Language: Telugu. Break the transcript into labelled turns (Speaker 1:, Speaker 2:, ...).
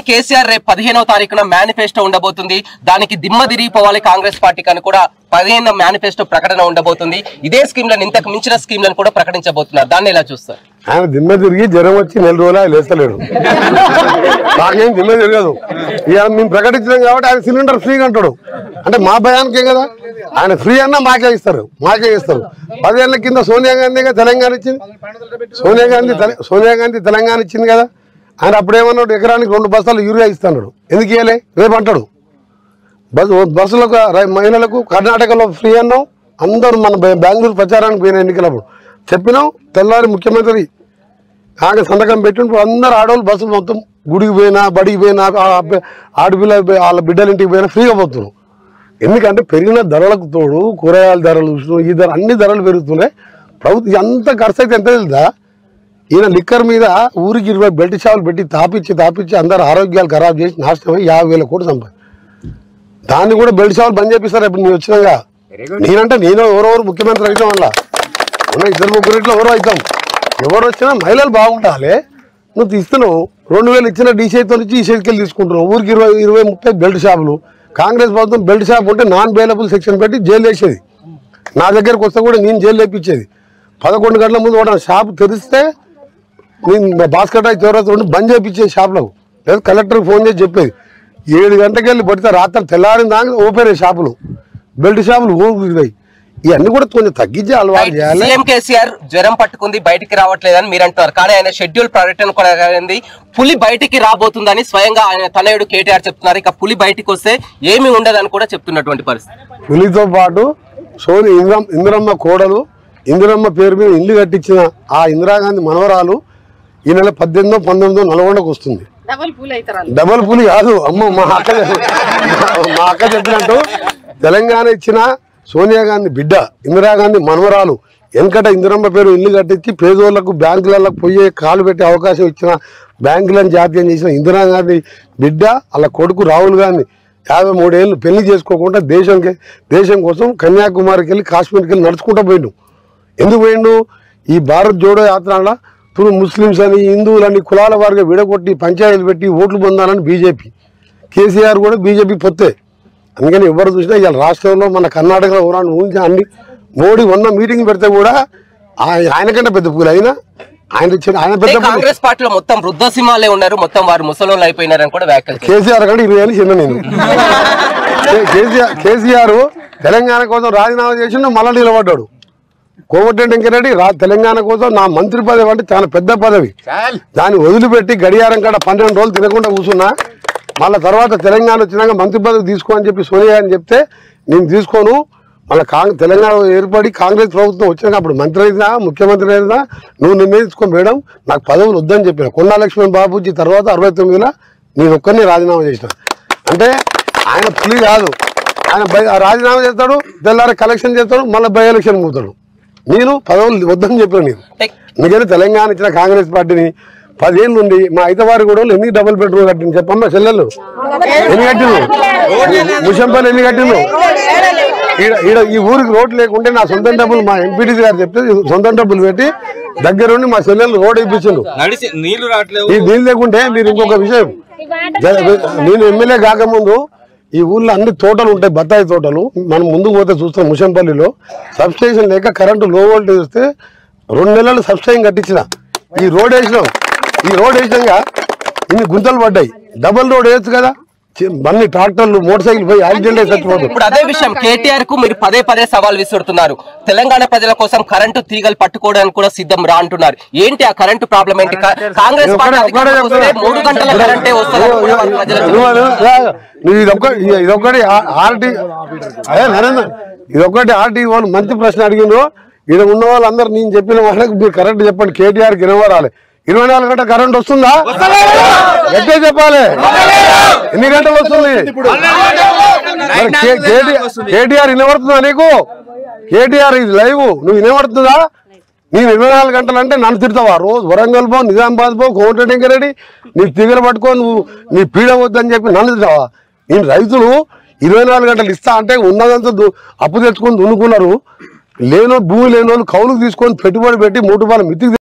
Speaker 1: కేసీఆర్ రేపు పదిహేనవ తారీఖున మేనిఫెస్టో ఉండబోతుంది దానికి దిమ్మ తిరిగిపోవాలి కాంగ్రెస్ పార్టీకి అని కూడా పదిహేను మేనిఫెస్టో ప్రకటన ఉండబోతుంది ఇదే స్కీమ్లను ఇంతకు మించిన స్కీమ్లను కూడా ప్రకటించబోతున్నారు దాన్ని ఎలా చూస్తారు
Speaker 2: ఆయన దిమ్మ తిరిగి జ్వరం వచ్చి నెల రోజులు ఆయన లేస్తలేడు నాకేం దిమ్మ తిరగదు ఇవాళ మేము ప్రకటించినాం కాబట్టి ఆయన సిలిండర్ ఫ్రీగా అంటాడు అంటే మా భయానికే కదా ఆయన ఫ్రీ అన్నా మాకే ఇస్తారు మాకే ఇస్తారు పదేళ్ల కింద సోనియా గాంధీగా తెలంగాణ ఇచ్చింది సోనియా గాంధీ తెల- సోనియా గాంధీ తెలంగాణ ఇచ్చింది కదా ఆయన అప్పుడేమన్నాడు ఎకరానికి రెండు బస్తాలు యూరియా ఇస్తాడు ఎందుకు ఇవ్వలే రేపు అంటాడు బస్సు బస్సులకు రై- మహిళలకు కర్ణాటకలో ఫ్రీ అన్నాం అందరూ మన బె- బెంగళూరు ప్రచారానికి పోయిన ఎన్నికలప్పుడు చెప్పినాం తెల్లారి ముఖ్యమంత్రి కాగా సంతకం పెట్టినప్పుడు అందరు ఆడవాళ్ళు బస్సులు మొత్తం గుడికి పోయినా బడికి పోయినా ఆ అబ్బ- ఆడపిల్ల పోయి- వాళ్ళ బిడ్డల ఇంటికి పోయినా ఫ్రీగా పోతున్నాం ఎందుకంటే పెరిగిన ధరలకు తోడు కూరగాయల ధరలు ఉష్ణం, ఈ ధర అన్ని ధరలు పెరుగుతున్నాయి ప్రభుత్వం ఎంత ఖర్చు అయితే ఎంత తెలుదా ఈయన లిక్కర్ మీద ఊరికి ఇరవై బెల్ట్ షాపులు పెట్టి తాపిచ్చి తాపిచ్చి అందరు ఆరోగ్యాలు ఖరాబ్ చేసి నాశనం అయ్యి యాభై వేల కోట్లు సంపాది దాన్ని కూడా బెల్ట్ షాపులు బంద్ చేపిస్తారు ఇప్పుడు నేను వచ్చినాగా నేనంటే నేను ఎవరెవరు ముఖ్యమంత్రి అయితే వల్ల ఉన్న ఇద్దరు ముగ్గురిట్లో ఎవరో అవుతాం ఎవరు వచ్చినా మహిళలు బాగుండాలి నువ్వు ఇస్తున్నావు రెండు వేలు ఇచ్చిన డీసీతో నుంచి ఈ చేతికి తీసుకుంటున్నావు ఊరికి ఇరవై ఇరవై ముప్పై బెల్ట్ షాపులు కాంగ్రెస్ ప్రభుత్వం బెల్ట్ షాప్ ఉంటే నాన్ బెయిలబుల్ సెక్షన్ పెట్టి జైలు వేసేది నా దగ్గరకు వస్తే కూడా నేను జైలు వేపించేది పదకొండు గంటల ముందు కూడా షాప్ తెరిస్తే నేను భాస్కర్ రాయ్ చౌరస్తా ఉండి బంద్ చేయించే షాపులకు లేదా కలెక్టర్కి ఫోన్ చేసి చెప్పేది ఏడు గంటలకు వెళ్ళి పడితే రాత్రి తెల్లారిన దాకా ఓపెన్ షాపులు బెల్ట్ షాపులు ఊరుకుతాయి ఇవన్నీ కూడా కొంచెం తగ్గించే అలవాటు చేయాలి
Speaker 1: సీఎం కేసీఆర్ జ్వరం పట్టుకుంది బయటికి రావట్లేదని మీరు అంటున్నారు కానీ ఆయన షెడ్యూల్ ప్రకటన కూడా అయింది పులి బయటికి రాబోతుందని స్వయంగా ఆయన తనయుడు కేటీఆర్ చెప్తున్నారు ఇక పులి బయటికి వస్తే ఏమీ ఉండదని కూడా చెప్తున్నటువంటి పరిస్థితి
Speaker 2: పులితో పాటు సోని ఇంద్రం ఇందిరమ్మ కోడలు ఇందిరమ్మ పేరు మీద ఇల్లు కట్టించిన ఆ ఇందిరాగాంధీ మనవరాలు ఈ నెల పద్దెనిమిదో పంతొమ్మిదో నల్గొండకు వస్తుంది
Speaker 3: డబల్ పూల్ అవుతారు
Speaker 2: డబల్ పులి కాదు అమ్మ మా అక్క చెప్- మా అక్క చెప్పినట్టు తెలంగాణ ఇచ్చిన సోనియా గాంధీ బిడ్డ ఇందిరాగాంధీ మనవరాలు వెనకట ఇందిరమ్మ పేరు ఇల్లు కట్టించి పేదోళ్లకు బ్యాంకులకు పోయే కాలు పెట్టే అవకాశం ఇచ్చిన బ్యాంకులను జాతీయం చేసిన ఇందిరాగాంధీ బిడ్డ వాళ్ళ కొడుకు రాహుల్ గాంధీ యాభై మూడేళ్ళు పెళ్లి చేసుకోకుండా దేశంకి దేశం కోసం కన్యాకుమారికి వెళ్ళి కాశ్మీర్కి వెళ్ళి నడుచుకుంటూ పోయిండు ఎందుకు పోయిండు ఈ భారత్ జోడో యాత్రలో తులు ముస్లిమ్స్ అని హిందువులని కులాల వారిగా విడగొట్టి పంచాయతీలు పెట్టి ఓట్లు పొందాలని బీజేపీ కేసీఆర్ కూడా బీజేపీ పొత్తే అందుకని ఎవరు చూసినా ఇవాళ రాష్ట్రంలో మన కర్ణాటకలో ఎవరైనా ఊహించి అన్ని మోడీ ఉన్న మీటింగ్ పెడితే కూడా ఆయ- ఆయనకంటే పెద్ద పూలు అయినా ఆయన ఇచ్చిన ఆయన పెద్ద పూలు
Speaker 1: కాంగ్రెస్ పార్టీలో మొత్తం వృద్ధసింహాలే ఉన్నారు మొత్తం వారు ముసలోళ్ళు అయిపోయినారని కూడా వ్యాఖ్యలు చేశారు.
Speaker 2: కేసీఆర్ కంటే ఇరవై ఏళ్ళు చిన్న నేను కే- కేసీఆర్ కేసీఆర్ తెలంగాణ కోసం రాజీనామా చేసిండు మళ్ళీ నిలబడ్డాడు కోమటిరెడ్డి వెంకరెడ్డి రా తెలంగాణ కోసం నా మంత్రి పదవి అంటే చాలా పెద్ద పదవి దాన్ని వదిలిపెట్టి గడియారం కాడ పన్నెండు రోజులు తినకుండా కూర్చున్నా మళ్ళీ తర్వాత తెలంగాణ వచ్చినాక మంత్రి పదవి తీసుకో అని చెప్పి సోనియా అని చెప్తే నేను తీసుకోను మళ్ళీ కాంగ్రెస్ తెలంగాణ ఏర్పడి కాంగ్రెస్ ప్రభుత్వం వచ్చినాక అప్పుడు మంత్రి అయినా ముఖ్యమంత్రి అయినా నువ్వు నిర్ణయించుకో మేడం నాకు పదవులు వద్దని చెప్పిన కొండా లక్ష్మణ్ బాబుజీ తర్వాత అరవై తొమ్మిదిలో నేను ఒక్కరిని రాజీనామా చేసిన అంటే ఆయన పులి కాదు ఆయన బై- రాజీనామా చేస్తాడు తెల్లారి కలెక్షన్ చేస్తాడు మళ్ళీ బై ఎలక్షన్ పోతాడు నేను పదవులు వద్దని చెప్పాను నేను అందుకని తెలంగాణ ఇచ్చిన కాంగ్రెస్ పార్టీని పదేళ్ళు నుండి మా ఐతవారి కూడా ఎన్ని డబుల్ బెడ్రూమ్ కట్టింది చెప్పమ్మా చెల్లెలు ఎన్ని కట్టిండు ముషంపల్లి ఎన్ని కట్టిండు ఈడ ఈడ ఈ ఊరికి రోడ్ లేకుంటే నా సొంత డబ్బులు మా ఎంపీటీసీ గారు చెప్తే సొంత డబ్బులు పెట్టి దగ్గరుండి మా చెల్లెలు రోడ్ ఇప్పించిండు
Speaker 4: నడిచి నీళ్లు రావట్లేవు
Speaker 2: ఈ దీని లేకుంటే మీరు ఇంకొక విషయం జ- నేను ఎమ్మెల్యే కాకముందు ఈ ఊర్లో అన్ని తోటలు ఉంటాయి బత్తాయి తోటలు మనం ముందుకు పోతే చూస్తాం ముషంపల్లిలో సబ్ స్టేషన్ లేక కరెంటు లో వోల్టేజ్ వస్తే రెండు నెలలు సబ్ స్టేషన్ కట్టించిన ఈ రోడ్ వేసినాం ఈ రోడ్ వేసినాక ఇన్ని గుంతలు పడ్డాయి డబల్ రోడ్ వేయచ్చు కదా చి- అన్ని ట్రాక్టర్లు మోటార్ సైకిల్ పోయి యాక్సిడెంట్ అయి చచ్చిపోతాయి
Speaker 1: ఇప్పుడు అదే విషయం కేటీఆర్ కు మీరు పదే పదే సవాల్ విసురుతున్నారు తెలంగాణ ప్రజల కోసం కరెంటు తీగలు పట్టుకోవడానికి కూడా సిద్ధం రా అంటున్నారు ఏంటి ఆ కరెంటు ప్రాబ్లం ఏంటి కా- కాంగ్రెస్ పార్టీ
Speaker 2: ఒక్కడే- ఒక్కడే
Speaker 1: అధికారంలోకి వస్తే
Speaker 2: చెప్తున్నా.
Speaker 1: మూడు గంటల కరెంటే వస్తుందని కూడా వాళ్ళు ప్రజలకు
Speaker 2: నువ్వు అను- నువ్వు ఇదొక్క ఇదొక్కటి ఆర్టీ అదే నరేంద్ర ఇదొక్కటి ఆర్టీ వాళ్ళు మంచి ప్రశ్న అడిగిండ్రు ఇక్కడ ఉన్న వాళ్ళందరూ నేను చెప్పిన వాళ్ళకి మీరు కరెక్ట్ చెప్పండి కేటీఆర్ కి ఇరవరాలి ఇరవై నాలుగు గంటల కరెంట్ వస్తుందా ఎట్టే చెప్పాలి ఎన్ని గంటలు వస్తుంది మరి కే- కేటీ- కేటీఆర్ వినబడుతుందా నీకు కేటీఆర్ ఇది లైవ్ నువ్వు వినబడుతుందా నేను ఇరవై నాలుగు గంటలు అంటే నన్ను తిడతావా రోజు వరంగల్ పో నిజామాబాద్ పో కోమటిరెడ్డి నీ తీగలు పట్టుకో నువ్వు నీ పీడ వద్దని చెప్పి నన్ను తిడతావా నేను రైతులు ఇరవై నాలుగు గంటలు ఇస్తా అంటే ఉన్నదంతా దు- అప్పు తెచ్చుకొని దున్నుకున్నారు లేనో భూమి లేని వాళ్ళు కౌలుకు తీసుకొని పెట్టుబడి పెట్టి మూడు రూపాయలు మితికి